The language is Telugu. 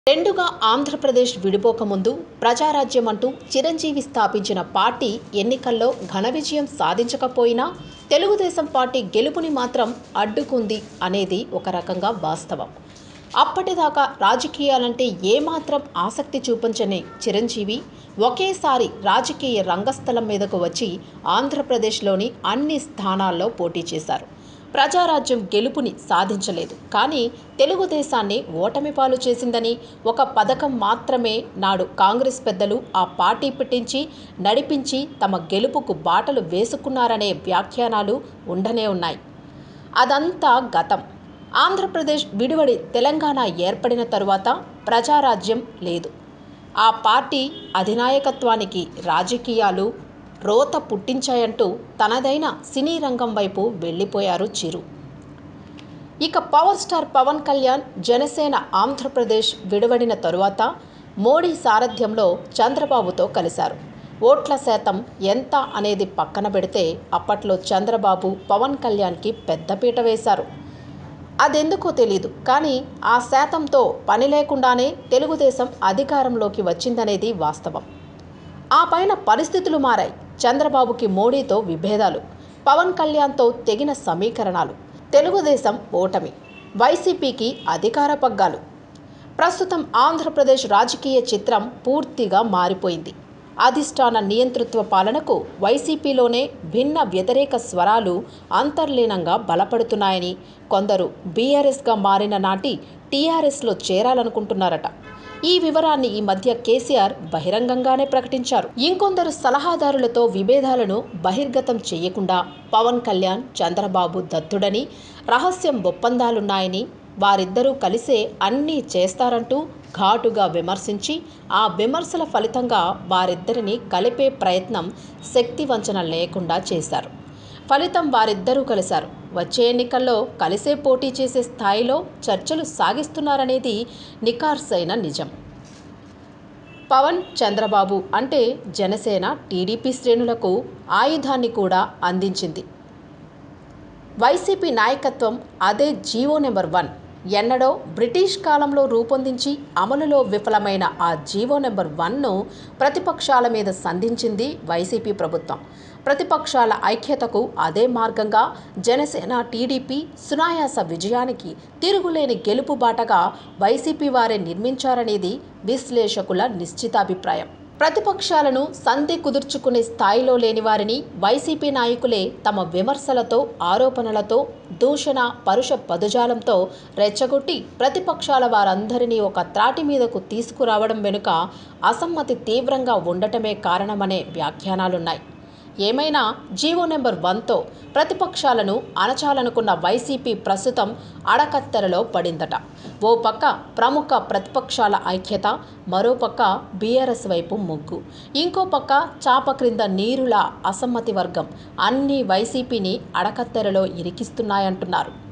రెండుగా ఆంధ్రప్రదేశ్ విడిపోకముందు ప్రజారాజ్యం అంటూ చిరంజీవి స్థాపించిన పార్టీ ఎన్నికల్లో ఘన విజయం సాధించకపోయినా తెలుగుదేశం పార్టీ గెలుపుని మాత్రం అడ్డుకుంది అనేది ఒక రకంగా వాస్తవం అప్పటిదాకా రాజకీయాలంటే ఏమాత్రం ఆసక్తి చూపించని చిరంజీవి ఒకేసారి రాజకీయ రంగస్థలం మీదకు వచ్చి ఆంధ్రప్రదేశ్లోని అన్ని స్థానాల్లో పోటీ చేశారు ప్రజారాజ్యం గెలుపుని సాధించలేదు కానీ తెలుగుదేశాన్ని ఓటమి పాలు చేసిందని ఒక పథకం మాత్రమే నాడు కాంగ్రెస్ పెద్దలు ఆ పార్టీ పెట్టించి నడిపించి తమ గెలుపుకు బాటలు వేసుకున్నారనే వ్యాఖ్యానాలు ఉండనే ఉన్నాయి అదంతా గతం ఆంధ్రప్రదేశ్ విడివడి తెలంగాణ ఏర్పడిన తరువాత ప్రజారాజ్యం లేదు ఆ పార్టీ అధినాయకత్వానికి రాజకీయాలు రోత పుట్టించాయంటూ తనదైన సినీ రంగం వైపు వెళ్ళిపోయారు చిరు ఇక పవర్ స్టార్ పవన్ కళ్యాణ్ జనసేన ఆంధ్రప్రదేశ్ విడివడిన తరువాత మోడీ సారథ్యంలో చంద్రబాబుతో కలిశారు ఓట్ల శాతం ఎంత అనేది పక్కన పెడితే అప్పట్లో చంద్రబాబు పవన్ కళ్యాణ్కి పెద్దపీట వేశారు అదెందుకో తెలీదు కానీ ఆ శాతంతో పని లేకుండానే తెలుగుదేశం అధికారంలోకి వచ్చిందనేది వాస్తవం ఆ పైన పరిస్థితులు మారాయి చంద్రబాబుకి మోడీతో విభేదాలు పవన్ కళ్యాణ్తో తెగిన సమీకరణాలు తెలుగుదేశం ఓటమి వైసీపీకి అధికార పగ్గాలు ప్రస్తుతం ఆంధ్రప్రదేశ్ రాజకీయ చిత్రం పూర్తిగా మారిపోయింది అధిష్టాన నియంతృత్వ పాలనకు వైసీపీలోనే భిన్న వ్యతిరేక స్వరాలు అంతర్లీనంగా బలపడుతున్నాయని కొందరు బీఆర్ఎస్గా మారిన నాటి టీఆర్ఎస్లో చేరాలనుకుంటున్నారట ఈ వివరాన్ని ఈ మధ్య కేసీఆర్ బహిరంగంగానే ప్రకటించారు ఇంకొందరు సలహాదారులతో విభేదాలను బహిర్గతం చేయకుండా పవన్ కళ్యాణ్ చంద్రబాబు దత్తుడని రహస్యం ఒప్పందాలున్నాయని వారిద్దరూ కలిసే అన్నీ చేస్తారంటూ ఘాటుగా విమర్శించి ఆ విమర్శల ఫలితంగా వారిద్దరిని కలిపే ప్రయత్నం శక్తి వంచన లేకుండా చేశారు ఫలితం వారిద్దరూ కలిశారు వచ్చే ఎన్నికల్లో కలిసే పోటీ చేసే స్థాయిలో చర్చలు సాగిస్తున్నారనేది నికార్సైన నిజం పవన్ చంద్రబాబు అంటే జనసేన టీడీపీ శ్రేణులకు ఆయుధాన్ని కూడా అందించింది వైసీపీ నాయకత్వం అదే జీవో నెంబర్ వన్ ఎన్నడో బ్రిటిష్ కాలంలో రూపొందించి అమలులో విఫలమైన ఆ జీవో నెంబర్ వన్ను ప్రతిపక్షాల మీద సంధించింది వైసీపీ ప్రభుత్వం ప్రతిపక్షాల ఐక్యతకు అదే మార్గంగా జనసేన టీడీపీ సునాయాస విజయానికి తిరుగులేని గెలుపు బాటగా వైసీపీ వారే నిర్మించారనేది విశ్లేషకుల నిశ్చితాభిప్రాయం ప్రతిపక్షాలను సంధి కుదుర్చుకునే స్థాయిలో లేని వారిని వైసీపీ నాయకులే తమ విమర్శలతో ఆరోపణలతో దూషణ పరుష పదుజాలంతో రెచ్చగొట్టి ప్రతిపక్షాల వారందరినీ ఒక త్రాటి మీదకు తీసుకురావడం వెనుక అసమ్మతి తీవ్రంగా ఉండటమే కారణమనే వ్యాఖ్యానాలున్నాయి ఏమైనా జీవో నెంబర్ వన్తో ప్రతిపక్షాలను అణచాలనుకున్న వైసీపీ ప్రస్తుతం అడకత్తెరలో పడిందట ఓ పక్క ప్రముఖ ప్రతిపక్షాల ఐక్యత మరోపక్క బీఆర్ఎస్ వైపు మొగ్గు ఇంకో పక్క చాప క్రింద నీరులా అసమ్మతి వర్గం అన్ని వైసీపీని అడకత్తెరలో ఇరికిస్తున్నాయంటున్నారు